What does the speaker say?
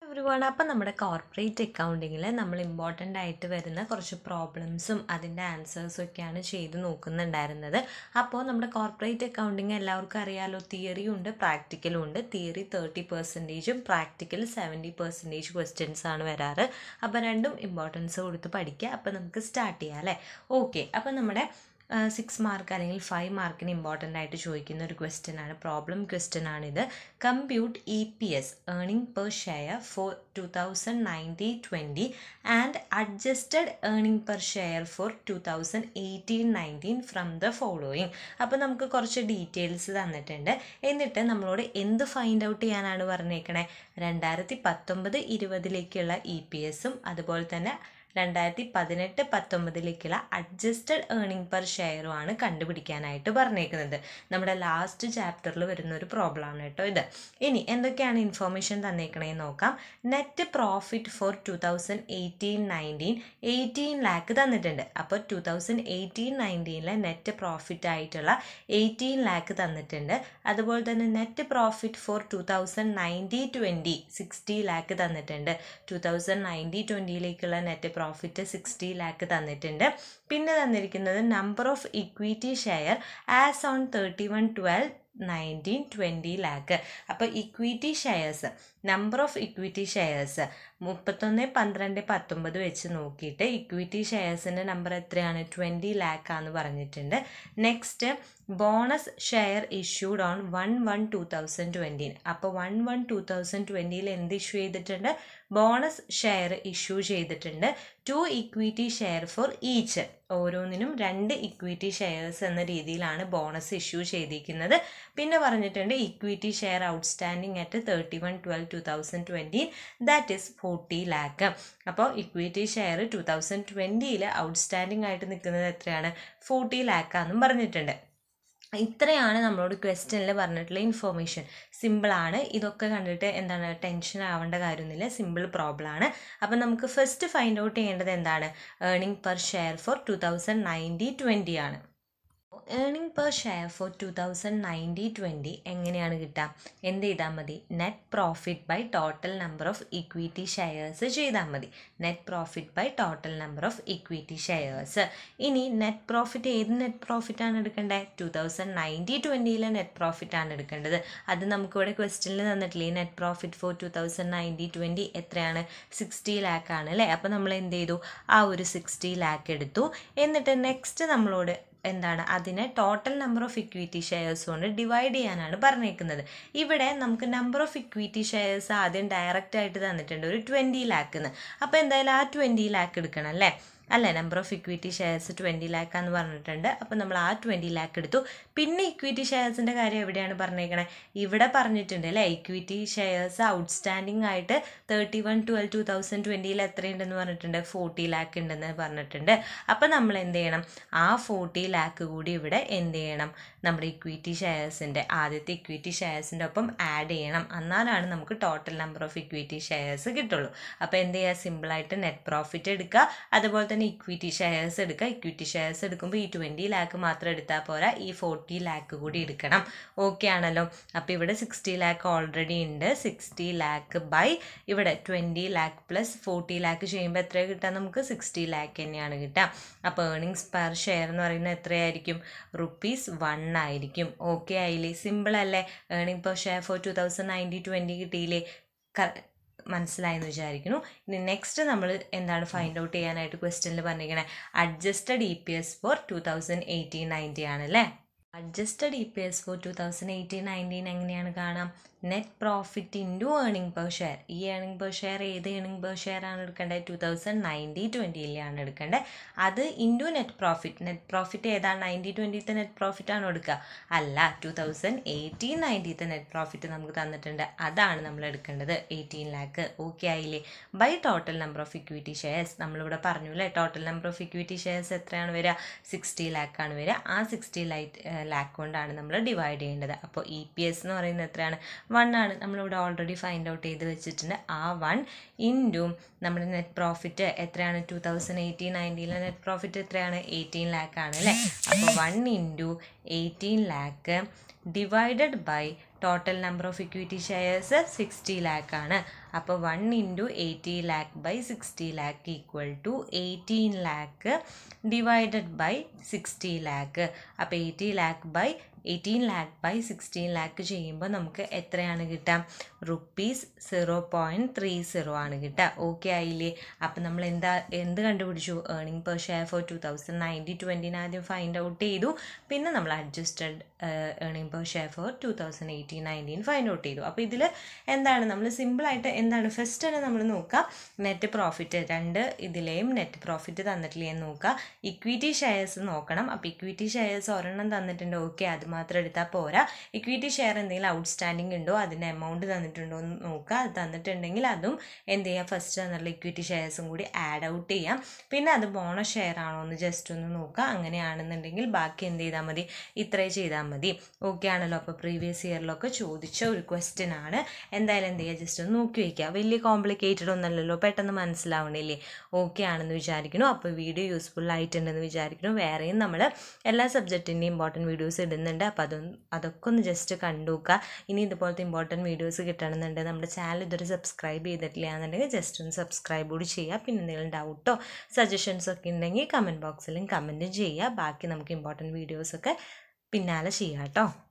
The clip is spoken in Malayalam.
എവ്രിവൺ അപ്പം നമ്മുടെ കോർപ്പറേറ്റ് അക്കൗണ്ടിങ്ങിൽ നമ്മൾ ഇമ്പോർട്ടൻ്റ് ആയിട്ട് വരുന്ന കുറച്ച് പ്രോബ്ലംസും അതിൻ്റെ ആൻസേഴ്സും ഒക്കെയാണ് ചെയ്ത് നോക്കുന്നുണ്ടായിരുന്നത് അപ്പോൾ നമ്മുടെ കോർപ്പറേറ്റ് അക്കൗണ്ടിങ് എല്ലാവർക്കും അറിയാലോ തിയറിയും ഉണ്ട് പ്രാക്ടിക്കലും ഉണ്ട് തിയറി തേർട്ടി പെർസെൻറ്റേജും പ്രാക്ടിക്കൽ സെവൻറ്റി പെർസെൻറ്റേജ് ക്വസ്റ്റ്യൻസ് ആണ് വരാറ് അപ്പോൾ രണ്ടും ഇമ്പോർട്ടൻസ് കൊടുത്ത് പഠിക്കുക അപ്പോൾ നമുക്ക് സ്റ്റാർട്ട് ചെയ്യാം അല്ലേ ഓക്കെ അപ്പോൾ നമ്മുടെ സിക്സ് മാർക്ക് അല്ലെങ്കിൽ ഫൈവ് മാർക്കിന് ഇമ്പോർട്ടൻ്റ് ആയിട്ട് ചോദിക്കുന്ന ഒരു ക്വസ്റ്റ്യൻ ആണ് പ്രോബ്ലം ക്വസ്റ്റ്യൻ ആണിത് compute E P S earning per share for two thousand nineteen twenty and adjusted earning per share for two thousand eighteen nineteen from the following അപ്പോൾ നമുക്ക് കുറച്ച് ഡീറ്റെയിൽസ് തന്നിട്ടുണ്ട് എന്നിട്ട് നമ്മളോട് എന്ത് ഫൈൻഡ് ഔട്ട് ചെയ്യാനാണ് പറഞ്ഞേക്കണേ രണ്ടായിരത്തി പത്തൊമ്പത് ഇരുപതിലേക്കുള്ള ഇ പി എസും അതുപോലെ തന്നെ രണ്ടായിരത്തി പതിനെട്ട് പത്തൊമ്പതിലേക്കുള്ള അഡ്ജസ്റ്റഡ് ഏർണിംഗ് പെർ ഷെയറും ആണ് കണ്ടുപിടിക്കാനായിട്ട് പറഞ്ഞേക്കുന്നത് നമ്മുടെ ലാസ്റ്റ് ചാപ്റ്ററിൽ വരുന്ന ഒരു പ്രോബ്ലം ആണ് കേട്ടോ ഇത് ഇനി എന്തൊക്കെയാണ് ഇൻഫോർമേഷൻ തന്നേക്കണേന്ന് നോക്കാം net profit for two thousand eighteen nineteen eighteen lakh തന്നിട്ടുണ്ട് അപ്പോൾ ടു തൗസൻഡ് എയ്റ്റീൻ നയൻറ്റീനിലെ നെറ്റ് പ്രോഫിറ്റ് ആയിട്ടുള്ള എയ്റ്റീൻ ലാക്ക് തന്നിട്ടുണ്ട് അതുപോലെ തന്നെ net profit for two thousand ninety twenty sixty lakh തന്നിട്ടുണ്ട് ടു തൗസൻഡ് നയൻറ്റി ട്വൻറ്റിയിലേക്കുള്ള നെറ്റ് പ്രോഫിറ്റ് സിക്സ്റ്റി ലാക്ക് തന്നിട്ടുണ്ട് പിന്നെ തന്നിരിക്കുന്നത് number of equity share as on thirty one twelve nineteen twenty lakh അപ്പോൾ equity shares number of equity shares മുപ്പത്തൊന്ന് പന്ത്രണ്ട് പത്തൊമ്പത് വെച്ച് നോക്കിയിട്ട് ഇക്വിറ്റി ഷെയർസിൻ്റെ നമ്പർ എത്രയാണ് ട്വൻറ്റി ലാക്കാന്ന് പറഞ്ഞിട്ടുണ്ട് next bonus share issued on one one two thousand twenty അപ്പോൾ വൺ വൺ ടു തൗസൻഡ് ട്വൻറ്റിയിൽ എന്ത് ഇഷ്യൂ ചെയ്തിട്ടുണ്ട് ബോണസ് ഷെയർ ഇഷ്യൂ ചെയ്തിട്ടുണ്ട് two equity share for each ഓരോന്നിനും രണ്ട് ഇക്വിറ്റി ഷെയർസ് എന്ന രീതിയിലാണ് ബോണസ് ഇഷ്യൂ ചെയ്തിരിക്കുന്നത് പിന്നെ പറഞ്ഞിട്ടുണ്ട് equity share outstanding at thirty one twelve two thousand twenty that is forty lakh അപ്പോൾ ഇക്വിറ്റി ഷെയർ ടു തൗസൻഡ് ട്വൻറ്റിയിൽ ഔട്ട്സ്റ്റാൻഡിങ് ആയിട്ട് നിൽക്കുന്നത് എത്രയാണ് ഫോർട്ടി ലാക്കാന്നും പറഞ്ഞിട്ടുണ്ട് ഇത്രയാണ് നമ്മളോട് ക്വസ്റ്റ്യനിൽ പറഞ്ഞിട്ടുള്ള ഇൻഫോർമേഷൻ സിമ്പിളാണ് ഇതൊക്കെ കണ്ടിട്ട് എന്താണ് ടെൻഷൻ ആവേണ്ട കാര്യമൊന്നുമില്ല സിമ്പിൾ പ്രോബ്ലം ആണ് അപ്പം നമുക്ക് ഫസ്റ്റ് ഫൈൻഡ് ഔട്ട് ചെയ്യേണ്ടത് എന്താണ് earning per share for two thousand ninety twenty ആണ് earning per share for two thousand ninety twenty എങ്ങനെയാണ് കിട്ടുക എന്ത് ചെയ്താൽ മതി net profit by total number of equity shares ചെയ്താൽ മതി net profit by total number of equity shares ഇനി നെറ്റ് പ്രോഫിറ്റ് ഏത് നെറ്റ് പ്രോഫിറ്റ് ആണ് എടുക്കേണ്ടത് ടു തൗസൻഡ് നയൻറ്റി ട്വൻറ്റിയിലെ നെറ്റ് പ്രോഫിറ്റ് ആണ് എടുക്കേണ്ടത് അത് നമുക്കിവിടെ ക്വസ്റ്റ്യനിൽ തന്നിട്ടില്ലേ net profit for two thousand ninety twenty എത്രയാണ് സിക്സ്റ്റി ലാക്ക് ആണ് അല്ലേ അപ്പോൾ നമ്മൾ എന്ത് ചെയ്തു ആ ഒരു സിക്സ്റ്റി ലാക്ക് എടുത്തു എന്നിട്ട് നെക്സ്റ്റ് നമ്മളോട് എന്താണ് അതിനെ total number of equity shares കൊണ്ട് ഡിവൈഡ് ചെയ്യാനാണ് പറഞ്ഞേക്കുന്നത് ഇവിടെ നമുക്ക് നമ്പർ ഓഫ് ഇക്വിറ്റി ഷെയർസ് ആദ്യം ഡയറക്റ്റ് ആയിട്ട് തന്നിട്ടുണ്ട് ഒരു ട്വൻറ്റി ലാക്ക് അപ്പോൾ എന്തായാലും ആ ട്വൻറ്റി ലാക്ക് എടുക്കണം അല്ലേ അല്ലേ number of equity shares twenty ലാക്കാന്ന് പറഞ്ഞിട്ടുണ്ട് അപ്പോൾ നമ്മൾ ആ ട്വൻറ്റി ലാക്ക് എടുത്തു പിന്നെ ഇക്വിറ്റി ഷെയർസിൻ്റെ കാര്യം എവിടെയാണ് പറഞ്ഞേക്കണേ ഇവിടെ പറഞ്ഞിട്ടുണ്ട് അല്ലേ ഇക്വിറ്റി ഷെയർസ് ഔട്ട്സ്റ്റാൻഡിങ് ആയിട്ട് thirty one twelve two thousand ട്വൻറ്റിയിൽ എത്രയുണ്ടെന്ന് പറഞ്ഞിട്ടുണ്ട് ഫോർട്ടി ലാക്ക് ഉണ്ടെന്ന് പറഞ്ഞിട്ടുണ്ട് അപ്പോൾ നമ്മൾ എന്ത് ചെയ്യണം ആ ഫോർട്ടി ലാക്ക് കൂടി ഇവിടെ എന്ത് ചെയ്യണം നമ്മുടെ ഇക്വിറ്റി ഷെയർസിൻ്റെ ആദ്യത്തെ ഇക്വിറ്റി ഷെയർസിൻ്റെ ഒപ്പം ആഡ് ചെയ്യണം എന്നാലാണ് നമുക്ക് total number of equity shares കിട്ടുള്ളൂ അപ്പോൾ എന്ത് ചെയ്യുക സിമ്പിളായിട്ട് നെറ്റ് പ്രോഫിറ്റ് എടുക്കുക അതുപോലെ തന്നെ ഇക്വിറ്റി ഷെയർസ് എടുക്കുക ഇക്വിറ്റി ഷെയർസ് എടുക്കുമ്പോൾ ഈ ട്വൻറ്റി ലാക്ക് മാത്രം എടുത്താൽ പോരാ ഈ ഫോർട്ടി ലാക്ക് കൂടി എടുക്കണം ഓക്കെ ആണല്ലോ അപ്പോൾ ഇവിടെ സിക്സ്റ്റി ലാക്ക് ഓൾറെഡി ഉണ്ട് സിക്സ്റ്റി ലാക്ക് ബൈ ഇവിടെ twenty lakh plus forty lakh ചെയ്യുമ്പോൾ എത്ര കിട്ടുക നമുക്ക് സിക്സ്റ്റി ലാക്ക് തന്നെയാണ് കിട്ടുക അപ്പോൾ ഏർണിങ്സ് പെർ ഷെയർ എന്ന് പറയുന്നത് എത്രയായിരിക്കും റുപ്പീസ് വൺ ആയിരിക്കും ഓക്കെ ആയില്ലേ സിമ്പിൾ അല്ലേ earning per share for two thousand ninety twenty കിട്ടിയില്ലേ മനസ്സിലായെന്ന് വിചാരിക്കുന്നു ഇനി നെക്സ്റ്റ് നമ്മൾ എന്താണ് ഫൈൻഡ് ഔട്ട് ചെയ്യാനായിട്ട് ക്വസ്റ്റ്യനിൽ പറഞ്ഞിരിക്കണേ adjusted E P S for two thousand eighteen ninety ആണല്ലേ adjusted E P S for two thousand eighteen nineteen എങ്ങനെയാണ് കാണാം net profit into earning per share ഈ ഏർണിംഗ് പെർ ഷെയർ ഏത് ഏർണിംഗ് പെർ ഷെയർ ആണ് എടുക്കേണ്ടത് ടു തൗസൻഡ് നയൻറ്റി ട്വൻറ്റിയിലാണ് എടുക്കേണ്ടത് അത് into net profit net profit ഏതാണ് നയൻറ്റി ട്വൻറ്റിത്തെ നെറ്റ് പ്രോഫിറ്റ് ആണോ എടുക്കുക അല്ല ടു തൗസൻഡ് എയ്റ്റീൻ നയൻറ്റീത്തെ നെറ്റ് പ്രോഫിറ്റ് നമുക്ക് തന്നിട്ടുണ്ട് അതാണ് നമ്മൾ എടുക്കേണ്ടത് എയ്റ്റീൻ ലാക്ക് ഓക്കെ ആയില്ലേ by total number of equity shares നമ്മളിവിടെ പറഞ്ഞു അല്ലേ total number of equity shares എത്രയാണ് വരിക സിക്സ്റ്റി ലാക്കാണ് വരിക ആ സിക്സ്റ്റി ലൈറ്റ് ലാക്ക് കൊണ്ടാണ് നമ്മൾ ഡിവൈഡ് ചെയ്യേണ്ടത് അപ്പോൾ ഇ പി എസ് എന്ന് പറയുന്നത് എത്രയാണ് വൺ ആണ് നമ്മളിവിടെ ഓൾറെഡി ഫൈൻഡ് ഔട്ട് ചെയ്ത് വെച്ചിട്ടുണ്ട് ആ വൺ ഇൻറ്റു നമ്മുടെ നെറ്റ് പ്രോഫിറ്റ് എത്രയാണ് ടു തൗസൻഡ് എയ്റ്റീൻ നയൻറ്റീനിലെ നെറ്റ് പ്രോഫിറ്റ് എത്രയാണ് എയ്റ്റീൻ ലാക്ക് ആണ് അല്ലേ അപ്പോൾ one into eighteen lakh divided by total number of equity shares sixty lakh ആണ് അപ്പോൾ one into eighty lakh by sixty lakh equal to eighteen lakh divided by sixty lakh അപ്പോൾ eighty lakh by eighteen lakh by sixteen lakh ചെയ്യുമ്പോൾ നമുക്ക് എത്രയാണ് കിട്ടുക rupees zero point three zero ആണ് കിട്ടുക ഓക്കെ ആയില്ലേ അപ്പം നമ്മൾ എന്താ എന്ത് കണ്ടുപിടിച്ചു earning per share for two thousand ninety ട്വൻറ്റിന് ആദ്യം ഫൈൻഡ് ഔട്ട് ചെയ്തു പിന്നെ നമ്മൾ adjusted earning per share for two thousand eighteen nineteen find out ചെയ്തു അപ്പോൾ ഇതിൽ എന്താണ് നമ്മൾ സിമ്പിളായിട്ട് എന്താണ് ഫസ്റ്റ് തന്നെ നമ്മൾ നോക്കുക നെറ്റ് പ്രോഫിറ്റ് രണ്ട് ഇതിലെയും നെറ്റ് പ്രോഫിറ്റ് തന്നിട്ടില്ലേ എന്ന് നോക്കുക ഇക്വിറ്റി ഷെയർസ് നോക്കണം അപ്പോൾ ഇക്വിറ്റി ഷെയർസ് ഒരെണ്ണം തന്നിട്ടുണ്ട് ഓക്കെ അത് മാത്രം എടുത്താൽ പോരാ ഇക്വിറ്റി ഷെയർ എന്തെങ്കിലും ഔട്ട്സ്റ്റാൻഡിങ് ഉണ്ടോ അതിൻ്റെ എമൗണ്ട് തന്നിട്ടുണ്ടോ എന്ന് നോക്കുക അത് തന്നിട്ടുണ്ടെങ്കിൽ അതും എന്ത് ചെയ്യുക ഫസ്റ്റ് തന്നിട്ടുള്ള ഇക്വിറ്റി ഷെയർസും കൂടി ആഡ് ഔട്ട് ചെയ്യാം പിന്നെ അത് ബോണസ് ഷെയർ ആണോ എന്ന് ജസ്റ്റ് ഒന്ന് നോക്കുക അങ്ങനെയാണെന്നുണ്ടെങ്കിൽ ബാക്കി എന്ത് ചെയ്താൽ മതി ഇത്രേ ചെയ്താൽ മതി ഓക്കെ ആണല്ലോ അപ്പോൾ പ്രീവിയസ് ഇയറിലൊക്കെ ചോദിച്ച ഒരു ക്വസ്റ്റ്യൻ ആണ് എന്തായാലും എന്ത് ചെയ്യുക ജസ്റ്റ് ഒന്ന് നോക്കി വയ്ക്കുക വലിയ കോംപ്ലിക്കേറ്റഡ് ഒന്നല്ലല്ലോ പെട്ടെന്ന് മനസ്സിലാവണില്ലേ ഓക്കെ ആണെന്ന് വിചാരിക്കുന്നു അപ്പോൾ വീഡിയോ യൂസ്ഫുൾ ആയിട്ടുണ്ടെന്ന് വിചാരിക്കുന്നു വേറെയും നമ്മൾ എല്ലാ സബ്ജക്റ്റിൻ്റെയും ഇമ്പോർട്ടൻറ്റ് വീഡിയോസ് ഇടുന്നുണ്ട് അപ്പോൾ അതൊന്ന് അതൊക്കെ ഒന്ന് ജസ്റ്റ് കണ്ടു നോക്കുക ഇനി ഇതുപോലത്തെ ഇമ്പോർട്ടൻറ്റ് വീഡിയോസ് കിട്ടണമെന്നുണ്ടെങ്കിൽ നമ്മുടെ ചാനൽ ഇതുവരെ സബ്സ്ക്രൈബ് ചെയ്തിട്ടില്ല എന്നുണ്ടെങ്കിൽ ജസ്റ്റ് ഒന്ന് സബ്സ്ക്രൈബ് കൂടി ചെയ്യുക പിന്നെ എന്തെങ്കിലും ഡൗട്ടോ സജഷൻസോ ഒക്കെ ഉണ്ടെങ്കിൽ കമൻറ്റ് ബോക്സിലും കമൻറ്റ് ചെയ്യുക ബാക്കി നമുക്ക് ഇമ്പോർട്ടൻറ്റ് വീഡിയോസൊക്കെ പിന്നാലെ ചെയ്യാം കേട്ടോ